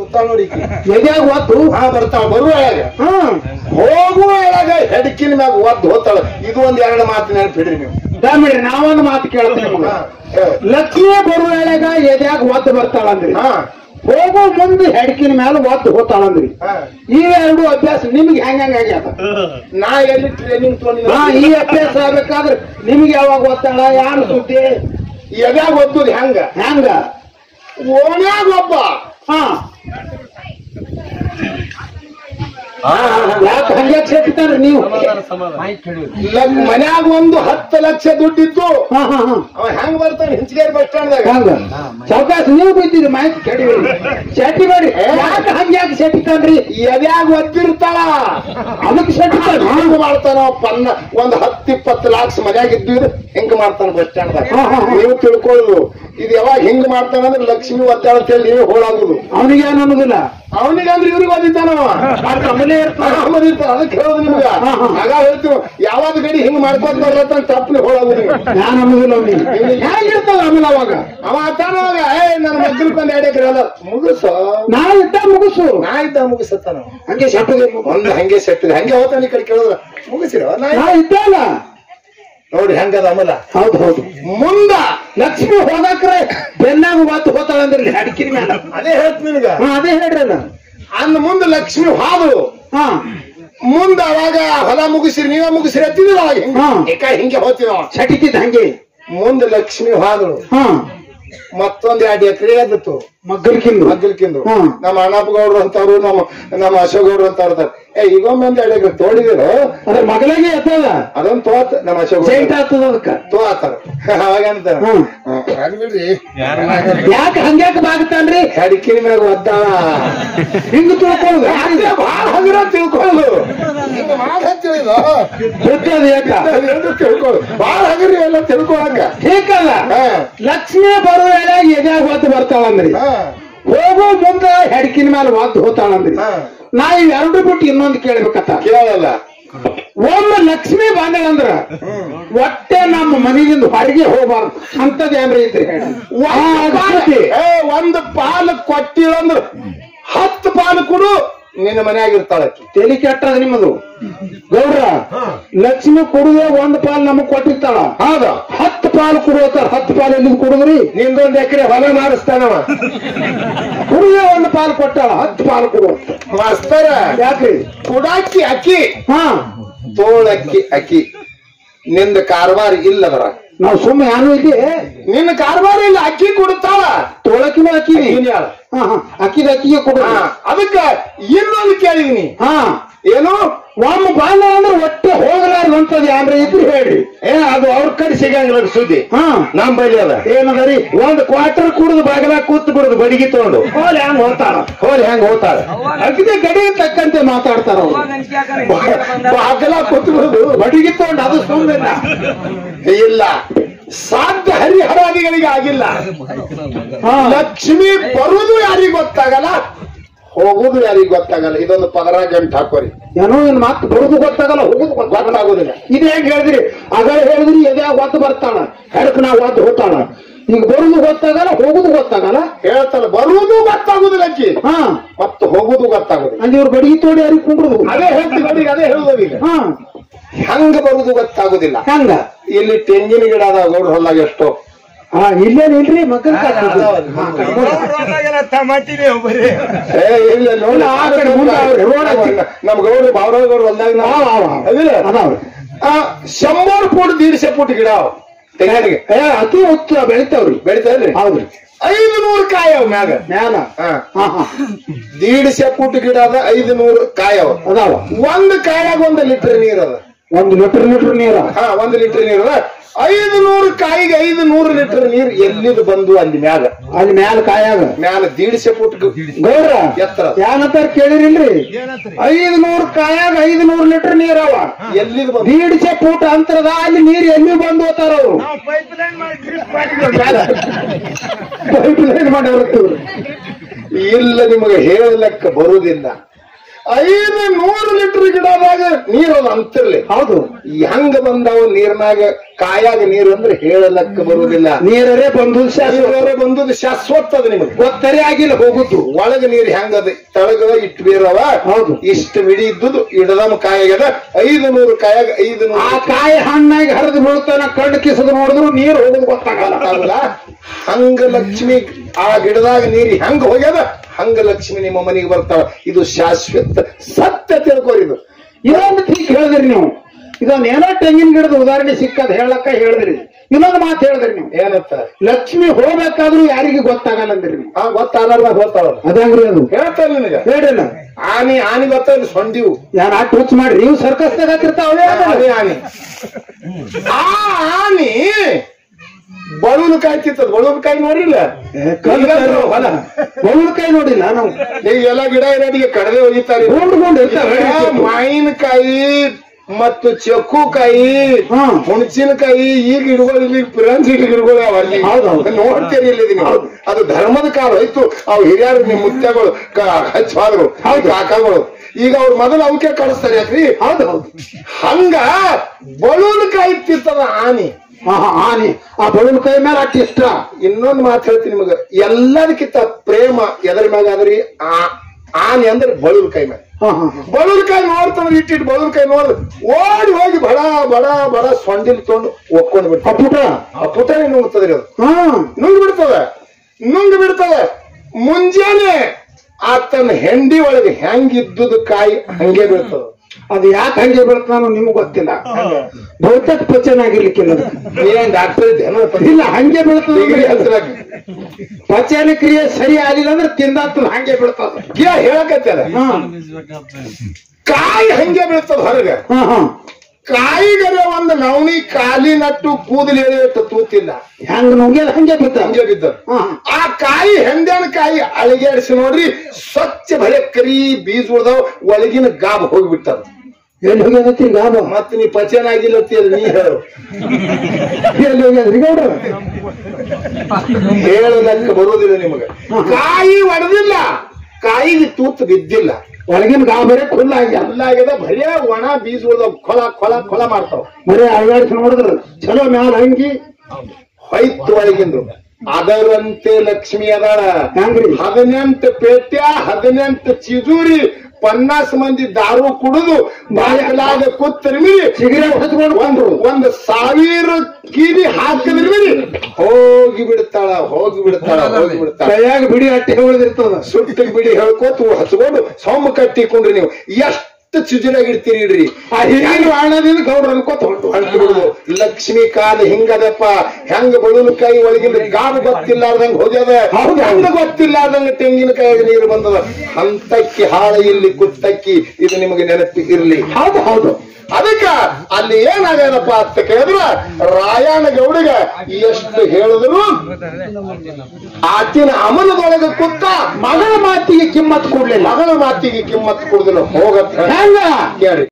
ಕೂತಾಳ ನೋಡಿ ಈಕಿ. ಎದ್ಯಾಗ ಒತ್ತು ಹಾ ಬರ್ತಾಳ ಬರುವಾಗ ಹ್ಮ್ ಹೋಗುವಾಗ ಹೆಡಕಿನ ಮ್ಯಾಗ ಒದ್ದು ಹೋತಾಳ ಇದು ಒಂದ್ ಎರಡು ಮಾತು ನೆನಪಿಡ್ರಿ ನೀವು ದಾಮಿಡ್ರಿ ನಾವೊಂದು ಮಾತು ಕೇಳ್ತೀನಿ ನಿಮ್ಗೆ ಹಾ, ಹೇ. ಲಕ್ಷ್ಮೀ ಬರುವೇಳೆಗ ಎದ್ಯಾಗ ಒತ್ತು ಬರ್ತಾಳಂದ್ರಿ ಹಾ ಹೋಗೋ ಮುಂದೆ ಹೆಡ್ಕಿನ ಮೇಲೆ ಒತ್ತು ಹೋತಾಳಂದ್ರಿ ಹಾ. ಇವೆರಡು ಅಭ್ಯಾಸ ನಿಮ್ಗೆ ಹೆಂಗ ಆಗ್ಯಾದ ನಾ ಎಲ್ಲಿ ಟ್ರೈನಿಂಗ್ ತಗೊಂಡಿ ಹಾ ಈ ಅಭ್ಯಾಸ ಆಗ್ಬೇಕಾದ್ರೆ ನಿಮ್ಗೆ ಯಾವಾಗ ಒತ್ತಾಳ ಯಾರು ಸುದ್ದಿ ಎದ್ಯಾಗ ಒತ್ತುದು ಹೆಂಗ ಹೆಂಗ ಓಣ್ಯಾಗ ಒಬ್ಬ ಹಾ ಯಾಕೆ ಹಂಗೆ ಸೇರ್ತಾರ್ರಿ ನೀವು ಲಗ್- ಮನ್ಯಾಗ ಒಂದು ಹತ್ತು ಲಕ್ಷ ದುಡ್ಡಿತ್ತು ಹಾ ಹಾ ಹಾ ಅವ ಹೆಂಗ್ ಬರ್ತಾನೆ ಹಿಂಚಗೇರಿ ಬಸ್ ಸ್ಟ್ಯಾಂಡ್ದಾಗ ಹಂಗ ಸಾವಕಾಶ ನೀವು ಬಿದ್ದೀರಿ ಮಾಹಿತಿ ಕೆಡಿಬೇಡಿ ಶೆಟ್ಟಿ ಮಾಡಿ ಯಾಕೆ ಹಂಗೆ ಯಾಕೆ ಶೆಟ್ಟಿತಾನ್ರಿ ಎದ್ಯಾಗ ಒದ್ದಿರ್ತಾಳ ಅದಕ್ಕೆ ಶೆಟ್ಟಿತಾನ ಹೆಂಗ್ ಮಾಡ್ತಾನ ಪನ್ನ ಒಂದ್ ಹತ್ತು ಇಪ್ಪತ್ತು ಲಾಕ್ಸ್ ಮನ್ಯಾಗ ಇದ್ದು ಹಿಂಗ್ ಮಾಡ್ತಾನ ಬಸ್ ಸ್ಟ್ಯಾಂಡ್ದಾಗ ಹಾ, ಹಾ, ಹಾ. ನೀವು ತಿಳ್ಕೊಳ್ಳೋದು ಇದು ಯಾವಾಗ ಹಿಂಗ್ ಮಾಡ್ತಾನ ಅಂದ್ರೆ ಲಕ್ಷ್ಮಿ ಒದ್ದಾಳ ಅಂತ ಹೇಳಿ ನೀವು ಹೋಳಾಗುದು ಅವನಿಗೆ ಏನು ಅನ್ನೋದಿಲ್ಲ ಅವನಿಗೆ ಅಂದ್ರೆ ಇವ್ರಿಗೆ ಓದಿದ್ದಾನವ ಕಮಲೇ ಇರ್ತಾನ ಅದಕ್ಕೆ ಹೇಳೋದು ನಿಮ್ಗ ಹಾ, ಹಾ. ಆಗ ಹೇಳ್ತೀವಿ ಯಾವಾಗ ಗಡಿ ಹಿಂಗ್ ಮಾಡ್ಕೊತ ಬರ್ಲತ್ತ ತಪ್ಪನೆ ಹೋಳಾಗುದು ನೀವು ನಾನು ಅನ್ನೋದಿಲ್ಲ ಅವನಿಗೆ ಹೇಗಿರ್ತದ ಆಮೇಲೆ ಅವಾಗ ಅವ ತಾನವಾಗ ಏ ನನ್ನ ಮಕ್ಕಳು ಬಂದು ಎರಡು ಎಕರೆ ಅಲ್ಲ ಮುಗಿಸು ನಾ ಇದ್ದ ಮುಗಿಸು ನಾ ಇದ್ದ ಮುಗಿಸತ್ತಾನ ಹಂಗೆ ಶೆಟ್ಟಿಗೆ ಒಂದು ಹಂಗೆ ಸೆಟ್ಟಿದೆ ಹಂಗೆ ಹೋತಾನ ಈ ಕಡೆ ಕೇಳಿದ್ರ ಮುಗಿಸಿರ ನಾ ನಾ ಇದ್ದಲ್ಲ ನೋಡಿ ಹೆಂಗದ ಅಮಲ ಹೌದು ಹೌದು ಮುಂದ ಲಕ್ಷ್ಮಿ ಹೋಗಾಕ್ರೆ ಬೆನ್ನಾಗ ಮಾತು ಹೋತಾಳಂದ್ರಿ ಅಡಿಕಿನ ಮೇಲೆ ಅದೇ ಹೇಳ್ತೀನಿ ನಿನಗ ಹಾ ಅದೇ ಹೇಳ್ರಲ್ಲ ಅಂದ ಮುಂದ ಲಕ್ಷ್ಮಿ ಹಾದು ಹಾ ಮುಂದ ಅವಾಗ ಹೊಲ ಮುಗಿಸಿರಿ ನೀವೇ ಮುಗಿಸಿರಿ ಹತ್ತಿದಿಲ್ಲ ಅವಾಗ ಹಿಂಗ ಹಾ. ಏಕ ಹಿಂಗೆ ಹೋತಿವ ಶಟಿತಿದ್ ಹಂಗೆ ಮುಂದ ಲಕ್ಷ್ಮಿ ಹಾದಳು ಹಾ ಮತ್ತೊಂದ್ ಎರಡು ಎಕರೆ ಎದ್ದಿತ್ತು ಮಗ್ಗಲ್ಕಿಂದು ಮಗ್ಗಲ್ಕಿಂದು ಹ್ಮ್. ನಮ್ಮ ಅಣ್ಣಪ್ಪ ಗೌಡ್ರು ಅಂತವ್ರು ನಮ್ಮ ನಮ್ಮ ಅಶೋಕ್ ಗೌಡ್ರು ಅಂತ ಇರ್ತಾರೆ ಏ ಈಗೊಮ್ಮೆ ಒಂದ್ ಎರಡು ಎಕರೆ ತೋಡಿದಿರು ಅದ್ರ ಮಗಲಾಗೆ ಎತ್ತದ ಅದೊಂದ್ ತೋತ್ ನಮ್ಮ ಅಶೋಕ್ ಜೈಂಟ್ ಆಗ್ತದ ಅದಕ್ಕ ತೋ ಆತಾರ ಅವಾಗ ಅಂತಾರ ಹ್ಮ್. ಬಿಡ್ರಿ ಯಾಕೆ ಹಂಗ್ಯಾಕ ಬಾಗುತ್ತಾನ್ರಿ ಅಡಿಕೆ ಮ್ಯಾಗ ಒದ್ದಾಳ ಹಿಂಗ್ ತಿಳ್ಕೊಳ್ಳುದು ಯಾಕೆ ಭಾಳ ಹಗುರ ತಿಳ್ಕೊಳ್ಳು ಹಿಂಗ ಮಾಡ್ ಹತ್ತಿಳಿದು ಗೊತ್ತದ ಯಾಕ ಅದೇನು ತಿಳ್ಕೊಳ್ಳು ಭಾಳ ಹಗುರಿ ಎಲ್ಲ ತಿಳ್ಕೊಳಕ ಹೇಗಲ್ಲ ಹಾ ಲಕ್ಷ್ಮಿ ಬರೋ ವೇಳೆ ಎದ್ಯಾಗ ಹೊತ್ತು ಬರ್ತಾಳಂದ್ರಿ ಹಾ ಹೋಗೋ ಮುಂದ ಹೆಡ್ಕಿನ ಮೇಲೆ ಒದ್ದು ಹೋತಾಳಂದ್ರಿ ಹಾ ನಾ ಇವೆರಡು ಬಿಟ್ಟು ಇನ್ನೊಂದು ಕೇಳ್ಬೇಕತ್ತ ಕೇಳಲ್ಲ ಒಮ್ಮೆ ಲಕ್ಷ್ಮಿ ಬಂದಳಂದ್ರ ಒಟ್ಟೆ ನಮ್ಮ ಮನೆಯಿಂದ ಹೊರಗೆ ಹೋಗ್ಬಾರ್ದು ಅಂತದ್ ಏನ್ರಿ ಐತ್ರಿ ಹೇಳಿ. ಆ, ಅದ್ ಸುದ್ದಿ. ಏ ಒಂದು ಪಾಲು ಕೊಟ್ಟಿಳಂದ್ರ ಹತ್ತು ಪಾಲು ಕೊಡು ನಿನ್ನ ಮನ್ಯಾಗ ಇರ್ತಾಳ ಆಕಿ. ತಲೆ ಕೆಟ್ಟದ ನಿಮ್ಮದು ಗೌಡ್ರ ಲಕ್ಷ್ಮಿ ಕೊಡುದೇ ಒಂದ್ ಪಾಲ್ ನಮಗ್ ಕೊಟ್ಟಿರ್ತಾಳ ಹೌದ ಹತ್ತು ಪಾಲ್ ಕೊಡುತ್ತಾರ ಹತ್ತು ಪಾಲ್ ಎಲ್ಲಿಂದ ಕೊಡುದ್ರಿ ನಿಂದೊಂದ್ ಎಕರೆ ಹೊಲ ಮಾಡಿಸ್ತಾನವ ಕುಡುದೇ ಒಂದ್ ಪಾಲ್ ಕೊಟ್ಟಾಳ ಹತ್ತು ಪಾಲ್ ಕೊಡು ಮಾಸ್ತರ ಯಾಕ್ರಿ ಕುಡಾಕಿ ಅಕ್ಕಿ ಹಾ ತೋಳಕ್ಕಿ ಅಕ್ಕಿ ನಿಂದ ಕಾರವಾರ ಇಲ್ಲದರ ನಾವ್ ಸುಮ್ಮನೆ ಏನು ಇಲ್ಲಿ ನಿನ್ನ ಕಾರವಾರ ಇಲ್ಲ ಅಕ್ಕಿ ಕೊಡುತ್ತಾಳ ತೊಳಕಿನ ಅಕ್ಕಿನಿ ಅಕ್ಕಿನ್ಯಾಳ. ಹಾ ಹಾ ಅಕ್ಕಿದ ಅಕ್ಕಿಗೆ ಕೊಡು ಹಾ, ಅದಕ್ಕ ಇನ್ನೊಂದು ಕೇಳಿದೀನಿ ಹಾ ಏನು ಒಮ್ಮ ಬಾಂಧ ಅಂದ್ರೆ ಒಟ್ಟೆ ಹೋಗಲಾರ್ದಂತದ್ ಯಾನ್ರಿ ಇದ್ರಿ ಹೇಳ್ರಿ ಏ ಅದು ಅವ್ರ ಕಡೆ ಸಿಗಂಗಿಲ್ಲ ಸುದ್ದಿ ಹಾ ನಮ್ ಬೈಲಿ ಅದ ಏನದರಿ ಒಂದ್ ಕ್ವಾರ್ಟರ್ ಕುಡಿದು ಬಾಗಿಲ ಕೂತ್ ಬಿಡುದು ಬಡಿಗೆ ತಗೊಂಡು ಹೋಲ್ ಹೆಂಗ್ ಹೋಗ್ತಾರ ಹೋಲ್ ಹೆಂಗ್ ಹೋಗ್ತಾರ ಅಕ್ಕಿದೆ ಗಡಿಗೆ ತಕ್ಕಂತೆ ಮಾತಾಡ್ತಾರ ಅವ್ರು ಬಾಗಿಲ ಕೂತ್ ಬಿಡುದು ಬಡಿಗೆ ತಗೊಂಡು ಅದು ಸುಮ್ಮನೆ ಇಲ್ಲ ಸಾಧ್ಯ ಹರಿಹರಾದಿಗಳಿಗೆ ಆಗಿಲ್ಲ ಹಾ ಲಕ್ಷ್ಮಿ ಬರುದು ಯಾರಿಗ್ ಗೊತ್ತಾಗಲ್ಲ ಹೋಗುದು ಯಾರಿಗ್ ಗೊತ್ತಾಗಲ್ಲ ಇದೊಂದು ಪದರ ಗಂಟು ಹಾಕೋರಿ ಏನೋ ಏನ್ ಮಾತು ಬರುದು ಗೊತ್ತಾಗಲ್ಲ ಹೋಗುದು ಗೊತ್ತಾಗಲ್ಲ ಗೊತ್ತಾಗೋದಿಲ್ಲ ಇದು ಹೆಂಗ್ ಹೇಳಿದ್ರಿ ಅಗಳ ಹೇಳಿದ್ರಿ ಎದ್ಯಾಗ ಒದ್ದು ಬರ್ತಾಳ ಹೆಡಕ್ ನಾ ಒದ್ದು ಹೋಗ್ತಾಳ ಈಗ ಬರುದು ಗೊತ್ತಾಗಲ್ಲ ಹೋಗುದು ಗೊತ್ತಾಗಲ್ಲ ಹೇಳ್ತಾನೆ ಬರುವುದು ಗೊತ್ತಾಗುದಿಲ್ಲ ಅಕ್ಕಿ ಹಾ ಮತ್ತು ಹೋಗುದು ಗೊತ್ತಾಗುದಿಲ್ಲ ಅಲ್ಲಿ ಇವ್ರು ಬಡಿಗೆ ತೋಡಿ ಯಾರಿಗೆ ಕುಂಡ್ರುದು ಅದೇ ಹೇಳ್ತೀವಿ ನೋಡಿ ಅದೇ ಹೇಳುದು ಈಗ ಹಾ ಹೆಂಗ ಬರುದು ಗೊತ್ತಾಗುದಿಲ್ಲ ಹಂಗ ಇಲ್ಲಿ ತೆಂಗಿನ ಗಿಡ ಅದಾವ ಗೌಡ್ರ ಹೊಲ್ದಾಗ ಎಷ್ಟೋ ಹಾ ಇಲ್ಲೇನ್ ಇಲ್ರಿ ಮಕ್ಕಳ ಏ ಇಲ್ಲ ನೋಡಿ ಆ ಕಡೆ ಮುಂದೆ ಅವ್ರೆ, ರೋಡ್ ಹಚ್ಚಿ. ನಮ್ ಗೌಡ್ರು ಬಾವರಾವ್ ಗೌಡ್ರು ಹೊಲ್ದಾಗ ನಾವು ಅವ, ಅವ. ಅದಿಲ್ಲ ಅದಾವ್ರಿ ಆ, ಶಂಬರ್ ಫುಟ್ ದೀಡ್ಸೆ ಫುಟ್ ಗಿಡ ಅವ ತೆಂಗಿನಿಗೆ ಏ ಅತಿ ಹೊತ್ತು ಬೆಳಿತಾವ್ರಿ ಬೆಳಿತಾವ್ರಿ ಹೌದ್ರಿ ಐದು ನೂರು ಕಾಯಿ ಅವ ಮ್ಯಾಗ ಮ್ಯಾಲ ಹಾ ಹಾ ಹಾ ದೀಡ್ಸೆ ಫುಟ್ ಗಿಡ ಅದ ಐದು ನೂರು ಕಾಯಿ ಅವ ಅದಾವ ಒಂದ್ ಕಾಯಾಗ ಒಂದ್ ಲೀಟರ್ ನೀರ್ ಅದ ಒಂದು ಲೀಟರ್ ಲೀಟರ್ ನೀರ ಹಾ ಒಂದ್ ಲೀಟರ್ ನೀರ್ ಅದ ಐದು ನೂರು ಕಾಯಿಗೆ ಐದು ನೂರು ಲೀಟರ್ ನೀರ್ ಎಲ್ಲಿದು ಬಂದು ಅಲ್ಲಿ ಮ್ಯಾಗ ಅಲ್ಲಿ ಮ್ಯಾಲ ಕಾಯಾಗ ಮ್ಯಾಲ ದೀಡ್ಸೆ ಫುಟ್ ಗೌಡ್ರ ಎತ್ತರ ಏನಂತಾರ ಕೇಳಿರಿಲ್ರಿ ಐದು ನೂರು ಕಾಯಾಗ ಐದು ನೂರು ಲೀಟರ್ ನೀರವ ಎಲ್ಲಿದು ಬಂದು ದೀಡ್ಸೆ ಫೂಟ್ ಅಂತರದ ಅಲ್ಲಿ ನೀರ್ ಎಲ್ಲಿ ಬಂದು ಹೋತಾರ ಅವರು ಪೈಪ್ ಲೈನ್ ಮಾಡಿರ್ತೀವ್ರಿ ಇಲ್ಲ ನಿಮಗೆ ಹೇಳಲಕ್ಕ ಬರುವುದಿಲ್ಲ ಐದು ನೂರು ಲೀಟರ್ ಗಿಡದಾಗ ನೀರು ಅದು ಅಂತಿರ್ಲಿ ಹೌದು ಹೆಂಗ ಬಂದಾವ ನೀರ್ನಾಗ ಕಾಯಾಗ ನೀರು ಅಂದ್ರೆ ಹೇಳಲಕ್ಕ ಬರುವುದಿಲ್ಲ ನೀರರೇ ಬಂದು ಶಾಶ್ವತ ನೀರೇ ಬಂದದ್ದು ಶಾಶ್ವತ ಅದ ನಿಮಗೆ ಗೊತ್ತರೇ ಆಗಿಲ್ಲ ಹೋಗುದು ಒಳಗ ನೀರ್ ಹೆಂಗದ ತಳಗ ಇಟ್ಟು ಬೀರವ ಹೌದು. ಇಷ್ಟು ಮಿಡಿ ಇದ್ದುದು ಇಡದಮ ಕಾಯಾಗದ ಐದು ನೂರು ಕಾಯಾಗ ಐದು ಆ ನೂರು ಕಾಯಿ ಹಣ್ಣಾಗಿ ಹರಿದು ಬೀಳ್ತಾನ ಕಣ್ಣು ಕಿಸದು ನೋಡಿದ್ರು ನೀರು ಹೋಗುದು ಗೊತ್ತಾಗಲ್ಲ ಗೊತ್ತಾಗಲ್ಲ ಹಂಗ ಲಕ್ಷ್ಮಿ ಆ ಗಿಡದಾಗ ನೀರು ಹೆಂಗ ಹೋಗ್ಯದ ಹಂಗ ಲಕ್ಷ್ಮಿ ನಿಮ್ಮ ಮನೆಗೆ ಬರ್ತಾವ ಇದು ಶಾಶ್ವತ ಸತ್ಯ ತಿಳ್ಕೊರಿ ಇದು ಇದೊಂದು ಟೀಕ್ ಹೇಳಿದ್ರಿ ನೀವು ಇದೊಂದು ಏನೋ ತೆಂಗಿನ ಗಿಡದ ಉದಾಹರಣೆ ಸಿಕ್ಕದ್ ಹೇಳಕ್ಕ ಹೇಳಿದ್ರಿ ಇನ್ನೊಂದು ಮಾತು ಹೇಳಿದ್ರಿ ನೀವು ಏನಂತ ಲಕ್ಷ್ಮಿ ಹೋಗ್ಬೇಕಾದ್ರೂ ಯಾರಿಗೆ ಗೊತ್ತಾಗಲ್ಲ ಅಂದ್ರಿ ನೀವು ಆ ಗೊತ್ತಾಗಲ್ಲ ಗೊತ್ತಾವಲ್ಲ ಅದಂಗ್ರಿ ಅದು ಹೇಳ್ತಾರ ನಿನಗ ಹೇಳಿಲ್ಲ ಆನಿ ಆನಿ ಗೊತ್ತಾಗ ಸೊಂಡಿವು ಯಾರು ಆಟ ಹುಚ್ಚ ಮಾಡ್ರಿ ನೀವು ಸರ್ಕಸ್ ತಗತ್ತಿರ್ತಾವೇ ಅದೇ ಆನಿ ಆ ಆನಿ ಬಳುವಲು ಕಾಯಿ ತಿತ್ತದ ಬಳುವಲು ಕಾಯಿ ನೋಡಿಲ್ಲ ಹೊಲ ಕೈ ನೋಡಿಲ್ಲ ನಾವು ಈಗ ಎಲ್ಲ ಗಿಡ ಇರೋದಿಗೆ ಕಡದೆ ಒಗಿತಾರೆ ಗೊಂಡ್ಕೊಂಡು ಇರ್ತಾವೆ ಮಾವಿನಕಾಯಿ ಮತ್ತು ಚಕ್ಕುಕಾಯಿ ಹಾ. ಹುಣಸಿನಕಾಯಿ ಈಗ ಗಿಡಗಳು ಇಲ್ಲಿ ಪಿರಂಜಿ ಗಿಡಗಳು ಅವ ಅಲ್ಲಿ ಹೌದೌದು. ನೋಡ್ತೀರಿ ಇಲ್ಲಿ ನೀವು ಅದು ಧರ್ಮದ ಕಾಲ ಹೋಯ್ತು ಅವು ಹಿರಿಯರು ನಿಮ್ಮ ಮುತ್ಯಗಳು ಹಚ್ಚಾದ್ರು ಹೌದು. ಕಾಕಾಗಳು ಈಗ ಅವ್ರು ಮೊದಲು ಅವಕ್ಕೆ ಕಳಿಸ್ತಾರೆ ಯಾಕ್ರಿ ಹೌದು ಹೌದು ಹಂಗ ಬಳುವನಕಾಯಿ ತಿರ್ತದ ಆನಿ ಹಾ ಹಾ ಆನೆ ಆ ಬಳುವಲ್ ಕೈ ಮೇಲೆ ಅಟ್ ಇಷ್ಟ ಇನ್ನೊಂದು ಮಾತು ಹೇಳ್ತೀನಿ ನಿಮಗ ಎಲ್ಲದಕ್ಕಿಂತ ಪ್ರೇಮ ಎದರ ಮ್ಯಾಗ ಅದ್ರಿ ಆ ಆನೆ ಅಂದ್ರೆ ಬಳುವನಕಾಯಿ ಮ್ಯಾಗ ಹಾ ಹಾ ಹಾ. ಬಳುವನಕಾಯಿ ನೋಡ್ತಾನೆ ಇಟ್ಟಿಟ್ಟು ಬಳುವನಕಾಯಿ ನೋಡ್ ಓಡಿ ಹೋಗಿ ಬಡ ಬಡ ಬಡ ಸೊಂಡಿಲ್ ತೊಗೊಂಡು ಒಕ್ಕೊಂಡು ಆ ಬಿಡ್ತಾವ ಪುಟ ಆ ಪುಟನೆ ನುಂಗ್ತದ್ರಿ ಅದು ಹಾ ನುಂಗ್ ಬಿಡ್ತದ ನುಂಗ್ ಬಿಡ್ತದ ಮುಂಜಾನೆ ಆತನ ಹೆಂಡಿ ಒಳಗೆ ಹೆಂಗಿದ್ದುದು ಕಾಯಿ ಹಂಗೆ ಬೀಳ್ತದ ಅದು ಯಾಕೆ ಹಂಗೆ ಬೀಳ್ತಾನೋ ನಿಮ್ಗೆ ಗೊತ್ತಿಲ್ಲ ಬಹುತೇಕ ಪಚನ ಆಗಿರ್ಲಿಕ್ಕಿಲ್ಲ ಅದು. ನೀನ್ ಡಾಕ್ಟರ್ ಇದ್ದೇನೋ ಇಲ್ಲ ಹಂಗೆ ಬೀಳ್ತದ ಡಿಗ್ರಿ ಹಚ್ಚಾಕ ಪಚನ ಕ್ರಿಯೆ ಸರಿ ಆಗಿಲ್ಲ ಅಂದ್ರೆ ತಿಂದಾತದ ಹಂಗೆ ಬೀಳ್ತದ ಗಿಡ ಹೇಳಕತ್ತಾರ ಹಾ ಕಾಯಿ ಹಂಗೆ ಬೀಳ್ತದ ಹೊರಗೆ ಹಾ ಹಾ ಕಾಯಿಗರೆ ಒಂದು ನವಣಿ ಕಾಲಿ ನಟ್ಟು ಕೂದಲು ಎಳೆಯಟ್ಟು ತೂತಿಲ್ಲ ಹೆಂಗ್ ನುಂಗ್ಯದ ಹಂಗೆ ಬೀಳ್ತದ ಹಂಗೆ ಬಿದ್ದ ಹಾ ಆ ಕಾಯಿ ಹೆಂಡನ ಕಾಯಿ ಅಳಿಗಾಡಿಸಿ ನೋಡ್ರಿ ಸ್ವಚ್ಛ ಬರೆ ಕರಿ ಬೀಜ ಉಳ್ದಾವ್ ಒಳಗಿನ ಗಾಬ್ ಹೋಗ್ಬಿಟ್ಟದ ಎಲ್ಲಿ ಹೋಗ್ಯದತ್ರಿ ಗಾಬ ಮತ್ ನೀ ಪಚನ ಆಗಿಲ್ಲತ್ತಿ ನೀ ಹೇಳು ಎಲ್ಲಿ ಹೋಗ್ಯದ್ರಿ ಗೌಡ್ರ ಹೇಳೋದಕ್ಕೆ ಬರುವುದಿಲ್ಲ ನಿಮಗ ಕಾಯಿ ಒಡೆದಿಲ್ಲ ಕಾಯಿಗೆ ತೂತು ಬಿದ್ದಿಲ್ಲ ಒಳಗಿನ ಗಾಬರೇ ಖುಲ್ಲ ಆಗ್ಯಾದ ಅಲ್ಲಾಗ್ಯದ ಬರೇ ಒಣ ಬೀಜ ಉಳ್ದಾವ್ ಕೊಳ ಕೊಳ ಕೊಳ ಮಾಡ್ತಾವ ಬರೀ ಅಳಗಾಡಿಸಿ ನೋಡಿದ್ರ ಚಲೋ ಮ್ಯಾಲ ಹಂಗಿ ಹೊಯ್ತು ಒಳಗಿಂದು ಅದರಂತೆ ಲಕ್ಷ್ಮಿ ಅದಾಳ ಹೆಂಗ್ರಿ ಹದಿನೆಂಟು ಪೇಟ್ಯ ಹದಿನೆಂಟು ಚಿಜೂರಿ ಪನ್ನಾಸ್ ಮಂದಿ ದಾರು ಕುಡಿದು ಬಾಯಲಾಗ ಕೂತಿರ್ಮಿರಿ ಸಿಗರೇಟ್ ಹಚ್ಕೊಂಡು ಒಂದು ಒಂದು ಸಾವಿರ ಕೀಲಿ ಹಾಕಿದ್ರಿ ಹೋಗಿ ಬಿಡ್ತಾಳ ಹೋಗಿ ಬಿಡ್ತಾಳ ಹೋಗಿ ಬಿಡ್ತಾಳ ಕೈಯಾಗ ಬಿಡಿ ಅಟ್ಟೆ ಉಳಿದಿರ್ತದ ಸುಟ್ಟು ಬಿಡಿ ಹೇಳ್ಕೋತು ಹಚ್ಕೊಂಡು ಸೊಮ್ಮ ಕಟ್ಟಿಕೊಂಡ್ರಿ ನೀವು ಎಷ್ಟು ಚುಜುರಾಗಿ ಇಡ್ತೀರಿ ಇಡ್ರಿ ಆ ಹಿರಿಯ ವಾಣದಿಂದ ಗೌಡ್ರ ಅನ್ಕೋತ ಹೊಂಟು ಹೊರಟು ಬಿಡುದು ಲಕ್ಷ್ಮಿ ಕಾಲ ಹಿಂಗದಪ್ಪ ಹೆಂಗ ಬಳುವನಕಾಯಿ ಒಳಗಿಂದ ಗಾಬು ಗೊತ್ತಿಲ್ಲಾರ್ದಂಗ ಹೋಗ್ಯದ ಹೌದು. ಹೆಂಗ ಗೊತ್ತಿಲ್ಲಾರ್ದಂಗ ತೆಂಗಿನಕಾಯಿಗೆ ನೀರು ಬಂದದ ಹಂತಕ್ಕಿ ಹಾಳ ಇಲ್ಲಿ ಕುತ್ತಕ್ಕಿ ಇದು ನಿಮಗೆ ನೆನಪಿ ಇರ್ಲಿ ಹೌದು ಹೌದು ಅದಕ್ಕ ಅಲ್ಲಿ ಏನಾಗ್ಯದಪ್ಪ ಅಂತ ಕೇಳಿದ್ರ ರಾಯಣ್ಣ ಗೌಡಿಗ ಎಷ್ಟು ಹೇಳಿದ್ರು ಆತಿನ ಅಮಲದೊಳಗ ಕುತ್ತ ಮಗಳ ಮಾತಿಗೆ ಕಿಮ್ಮತ್ ಕೊಡ್ಲಿಲ್ಲ ಮಗಳ ಮಾತಿಗೆ ಕಿಮ್ಮತ್ ಕೊಡುದಿಲ್ಲ ಹೋಗತ್ತ ಹೆಂಗ ಕೇಳಿ